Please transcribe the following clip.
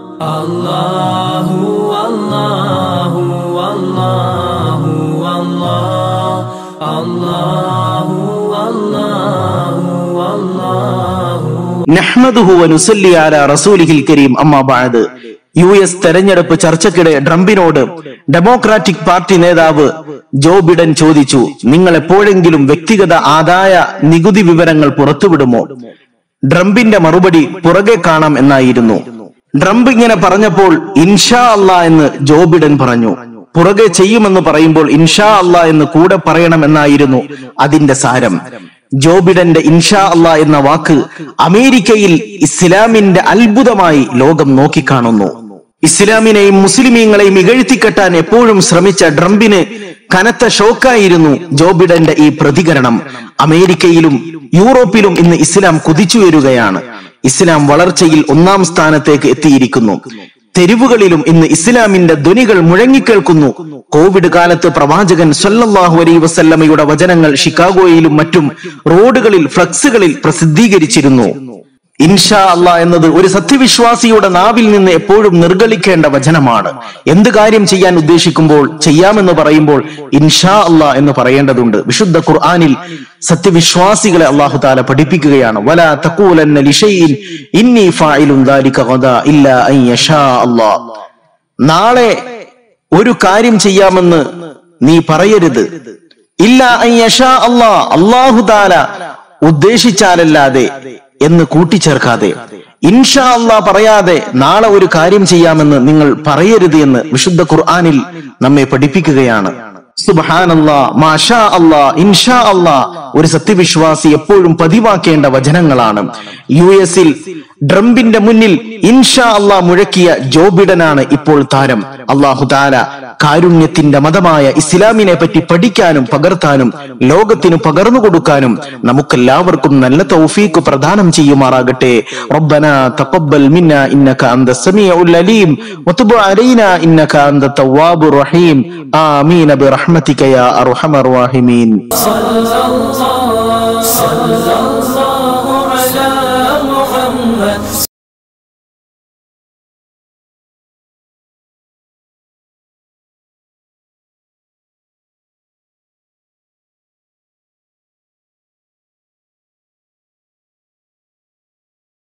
അല്ലാഹു അല്ലാഹു അല്ലാഹു അല്ലാഹു അല്ലാഹു അല്ലാഹു നഹ്മദുഹു വനുസല്ലി അലാ റസൂലിഹിൽ കരീം അമ്മാ ബഅദ് യു എസ് തെരഞ്ഞെടുപ്പ് ചർച്ചയ്ക്കിടെ ട്രംപിനോട് ഡെമോക്രാറ്റിക് പാർട്ടി നേതാവ് ജോ ബിഡൻ ചോദിച്ചു നിങ്ങൾ എപ്പോഴെങ്കിലും വ്യക്തിഗത ആദായ നികുതി വിവരങ്ങൾ പുറത്തുവിടുമോ ട്രംപിന്റെ മറുപടി പുറകെ കാണാം എന്നായിരുന്നു ട്രംപ് ഇങ്ങനെ പറഞ്ഞപ്പോൾ ഇൻഷാ അല്ലാ എന്ന് ജോ ബിഡൻ പറഞ്ഞു പുറകെ ചെയ്യുമെന്ന് പറയുമ്പോൾ ഇൻഷാ അല്ലാ എന്ന് കൂടെ പറയണം എന്നായിരുന്നു അതിന്റെ സാരം ജോ ബിഡന്റെ ഇൻഷാ അല്ലാ എന്ന വാക്ക് അമേരിക്കയിൽ ഇസ്ലാമിന്റെ അത്ഭുതമായി ലോകം നോക്കിക്കാണുന്നു ഇസ്ലാമിനെയും മുസ്ലിമീങ്ങളെയും ഇകഴ്ത്തിക്കെട്ടാൻ എപ്പോഴും ശ്രമിച്ച ട്രംപിന് കനത്ത ഷോക്കായിരുന്നു ജോ ബിഡന്റെ ഈ പ്രതികരണം അമേരിക്കയിലും യൂറോപ്പിലും ഇന്ന് ഇസ്ലാം കുതിച്ചുയരുകയാണ് ഇസ്ലാം വളർച്ചയിൽ ഒന്നാം സ്ഥാനത്തേക്ക് എത്തിയിരിക്കുന്നു തെരുവുകളിലും ഇന്ന് ഇസ്ലാമിന്റെ ധ്വനികൾ മുഴങ്ങിക്കേൾക്കുന്നു കോവിഡ് കാലത്ത് പ്രവാചകൻ സല്ലല്ലാഹു അലൈ വസല്ലമയുടെ വചനങ്ങൾ ഷിക്കാഗോയിലും മറ്റും റോഡുകളിൽ ഫ്ലക്സുകളിൽ പ്രസിദ്ധീകരിച്ചിരുന്നു ഇൻഷാ അല്ലാ എന്നത് ഒരു സത്യവിശ്വാസിയുടെ നാവിൽ നിന്ന് എപ്പോഴും നിർഗളിക്കേണ്ട വചനമാണ് എന്ത് കാര്യം ചെയ്യാൻ ഉദ്ദേശിക്കുമ്പോൾ ചെയ്യാമെന്ന് പറയുമ്പോൾ ഇൻഷാ അല്ലാ എന്ന് പറയേണ്ടതുണ്ട് വിശുദ്ധ ഖുർആനിൽ സത്യവിശ്വാസികളെ അള്ളാഹു താല പഠിപ്പിക്കുകയാണ് വല തഖൂലന്ന ലിഷൈഇൻ ഇന്നി ഫായിലുൻ ദാലിക ഗദാ ഇല്ലാ അൻ യശാ അല്ലാ നാളെ ഒരു കാര്യം ചെയ്യാമെന്ന് നീ പറയരുത് ഇല്ല അൻ യശാ അല്ലാ അള്ളാഹു താല ഉദ്ദേശിച്ചാലല്ലാതെ എന്ന് കൂട്ടിച്ചേർക്കാതെ ഇൻഷാ അല്ലാ പറയാതെ നാളെ ഒരു കാര്യം ചെയ്യാമെന്ന് നിങ്ങൾ പറയരുത് എന്ന് വിശുദ്ധ ഖുർആനിൽ നമ്മെ പഠിപ്പിക്കുകയാണ് സുബ്ഹാനല്ലാ മാഷാ അല്ലാ ഇൻഷാ അല്ലാ ഒരു സത്യവിശ്വാസി എപ്പോഴും പതിവാക്കേണ്ട വചനങ്ങളാണ് യു എസിൽ ട്രംപിന്റെ മുന്നിൽ ഇൻഷാ അല്ലാ മുഴക്കിയ ജോ ബിഡനാണ് ഇപ്പോൾ താരം അള്ളാഹു താല കാരുണ്യത്തിന്റെ മതമായ ഇസ്ലാമിനെ പറ്റി പഠിക്കാനും പകർത്താനും ലോകത്തിന് പകർന്നു കൊടുക്കാനും നമുക്കെല്ലാവർക്കും നല്ല തൗഫീക്ക് പ്രദാനം ചെയ്യുമാറാകട്ടെ റബ്ബന തഖബ്ബൽ മിന്ന ഇന്നക അന്ത സമീഉൽ അലീം വതുബ് അലൈന ഇന്നക അന്ത തവ്വാബുർ റഹീം ആമീൻ ബിറഹ്മതിക യാ അർഹമർ റഹീമീൻ صلى الله صلى الله على محمد